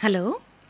Hello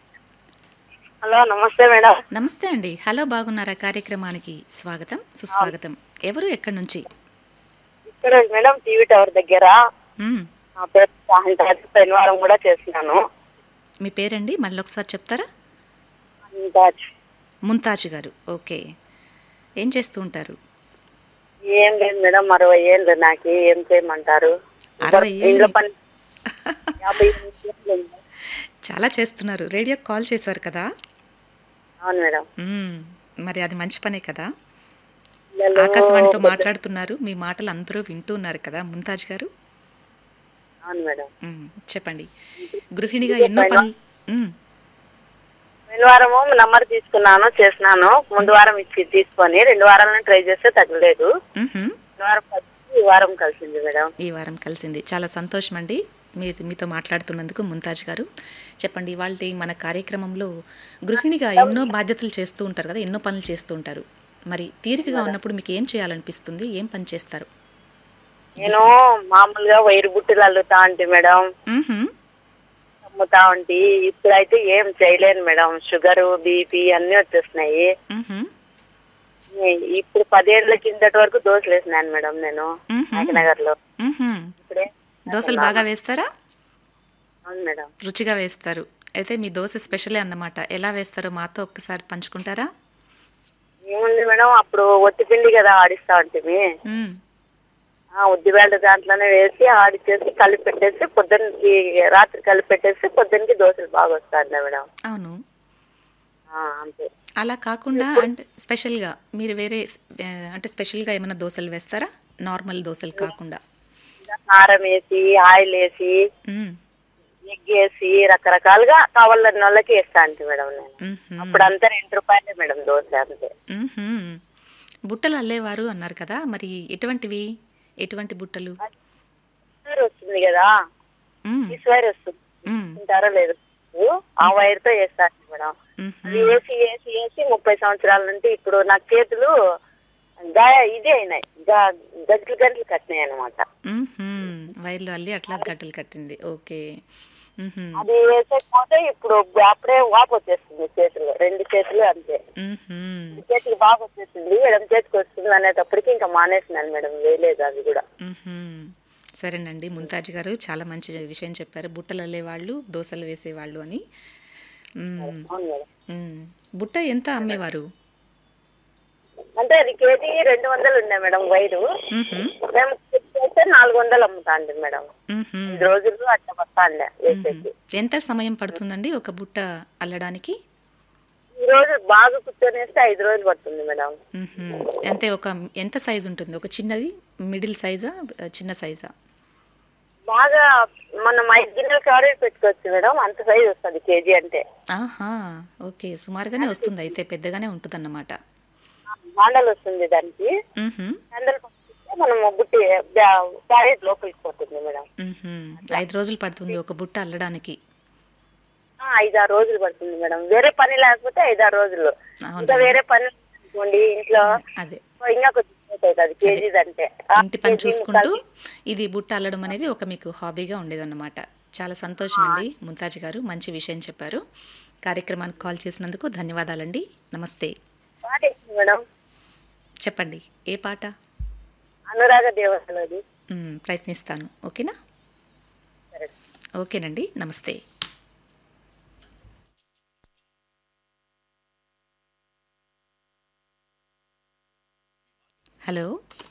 hello నమస్తే madam నమస్తే అండి హలో బాగున్నారా కార్యక్రమానికి స్వాగతం సుస్వాగతం ఎవరు ఎక్కడి నుంచి ఇక్కడ మేడం టీవీ టవర్ దగ్గర మ్మ్. నా పేరు సాయంత్రం శనివారం కూడా చేస్తున్నాను మీ పేరండి మళ్ళీ ఒకసారి చెప్తారా అంతాజ్. ముంతాజ్ గారు ఓకే ఏం చేస్తూ ఉంటారు ఏం లేదు మేడం అరవై ఏళ్ళు నాకు ఏం చేయమంటారు అరవై ఏళ్ళు ఇంట్లో మీకు? పని యాభై ఏళ్ళు ఉంది. చాలా చేస్తున్నారు రేడియోకి కాల్ చేశారు కదా అవును మేడం మ్మ్. మరి అది మంచి పనే కదా పిల్లలు ఆకాశవాణితో మాట్లాడుతున్నారు మీ మాటలు అందరూ వింటూ ఉన్నారు కదా ముంతాజ్ గారు అవును మేడం మ్మ్. చెప్పండి గృహిణిగా ఎన్నో పనులు మ్మ్. శనివారము నంబర్ తీసుకున్నాను చేసినాను ముందు వారం ఇచ్చి తీసుకొని రెండు వారాలను ట్రై చేస్తే తగ్గలేదు మ్హూ. శనివారం కలిసి ఈ వారం కలిసింది మేడం ఈ వారం కలిసింది చాలా సంతోషం అండి మీ మీతో మాట్లాడుతున్నందుకు ముంతాజ్ గారు చెప్పండి ఇవాళ మన కార్యక్రమంలో గృహిణిగా ఎన్నో బాధ్యతలు చేస్తూ ఉంటారు కదా ఎన్నో పనులు చేస్తూ ఉంటారు మరి తీరికగా ఉన్నప్పుడు మీకు ఏం చేయాలనిపిస్తుంది ఏం పని చేస్తారు నేను మామూలుగా వైరు బుట్టలు అల్లుతా అంటే మేడం మ్హూ. అమ్ముతా ఉంటి ఇప్పుడైతే ఏం చేయలేను మేడం షుగర్ బీపీ అన్ని వచ్చేస్తున్నాయి మ్హూ. ఇప్పుడు పదేళ్ల కిందటి వరకు దోశలు వేసినాను మేడం నేను మ్హూ. నగర్ లో మ్హూ. ఇప్పుడే దోశలు బాగా వేస్తారా అవును మేడం రుచిగా వేస్తారు అయితే మీ దోశ స్పెషలే అన్నమాట ఎలా వేస్తారో మాతో ఒక్కసారి పంచుకుంటారా ఏముంది మేడం అప్పుడు ఒత్తిపిండి కదా ఆడిస్తా ఉంటుంది మ్మ్. ఆ ఉద్దివేళ్ళ దాంట్లోనే వేసి ఆడిచ్చేసి కలిపి పెట్టేసి పొద్దున్నకి రాత్రి కలిపి పెట్టేసి పొద్దున్నకి దోశలు బాగా వస్తాయి మేడం అవును ఆ, అంతే అలా కాకుండా అంటే స్పెషల్గా మీరు వేరే ఆ, అంటే స్పెషల్గా ఏమైనా దోశలు వేస్తారా నార్మల్ దోశలు కాకుండా కారం వేసి ఆయిల్ వేసి మ్మ్. ఎగ్ వేసి రకరకాలుగా కావాలని వాళ్ళకి వేస్తా అంటే మేడం నేను మ్హూ. అప్పుడు అంతా రెండు రూపాయలే మేడం దోశ అంతే మ్హూ. బుట్టలు అల్లేవారు అన్నారు కదా మరి ఎటువంటివి ఎటువంటి బుట్టలు వైర్ వస్తుంది కదా మ్మ్. ఈ వైర్ వస్తుంది మ్మ్. తింటారో లేదు ఆ వైర్ తో వేస్తాను మేడం మ్హూ. అది వేసి వేసి వేసి ముప్పై సంవత్సరాల నుండి ఇప్పుడు నా చేతులు గాయ ఇదే అయినాయి గా- గంటలు గంటలు కట్టినాయి అనమాట మ్హూ. వైర్లు అల్లి అట్లా గట్టలు కట్టింది ఓకే మ్హూ. అది వేసేకపోతే ఇప్పుడు అప్పుడే వాపు వచ్చేస్తుంది చేతులు రెండు చేతులు అంతే మ్హూ. ఈ చేతికి బాగా వచ్చేసింది ఎడం చేతికి వస్తుంది అనేటప్పటికి ఇంకా మానేసినాను మేడం వేయలేదు అది కూడా మ్హూ. సరేనండి ముంతాజ్ గారు చాలా మంచి విషయం చెప్పారు బుట్టలు అల్లేవాళ్ళు దోశలు వేసేవాళ్ళు అని మ్మ్. అవును మేడం మ్మ్. బుట్ట ఎంత అమ్మేవారు అంటే అది కేజీ రెండు వందలు ఉండే మేడం వైరు మ్హూ. మేము చేస్తే నాలుగు వందలు అమ్ముతా అండి మేడం మ్హూ. ఐదు రోజులు అట్లా వస్తా అండి వేసేసి ఎంత సమయం పడుతుందండి ఒక బుట్ట అల్లడానికి ఈ రోజు బాగా కూర్చొనేస్తే ఐదు రోజులు పడుతుంది మేడం మ్హూ. అంటే ఒక ఎంత సైజు ఉంటుంది ఒక చిన్నది మిడిల్ సైజా చిన్న సైజా బాగా మనం ఐదు గిన్నెలు కాడే పెట్టుకోవచ్చు మేడం అంత సైజ్ వస్తుంది కేజీ అంటే ఆహా ఓకే సుమారుగానే వస్తుంది అయితే పెద్దగానే ఉంటుంది అన్నమాట బాండలు వస్తుంది దానికి హ్యాండల్ పంపిస్తే మనం బుట్టి క్యారేజ్ లోపలికి పోతుంది మేడం ఐదు రోజులు పడుతుంది ఒక బుట్ట అల్లడానికి ఆ, ఐదారు రోజులు పడుతుంది మేడం వేరే పని లేకపోతే ఐదారు రోజులు అవును ఇంకా వేరే పని అనుకోండి ఇంట్లో అదే ఇంకా కొంచెం అవుతుంది కేజీ అంటే ఆ ఇంటి పని కేజీ చూసుకుంటూ ఇది బుట్ట అల్లడం అనేది ఒక మీకు హాబీగా ఉండేదన్నమాట చాలా సంతోషం అండి ముంతాజ్ గారు మంచి విషయం చెప్పారు కార్యక్రమానికి కాల్ చేసినందుకు ధన్యవాదాలండి నమస్తే పాట వేసింది మేడం చెప్పండి ఏ పాట అనురాగ దేవతలది మ్, ప్రయత్నిస్తాను ఓకేనా సరే ఓకేనండి నమస్తే హలో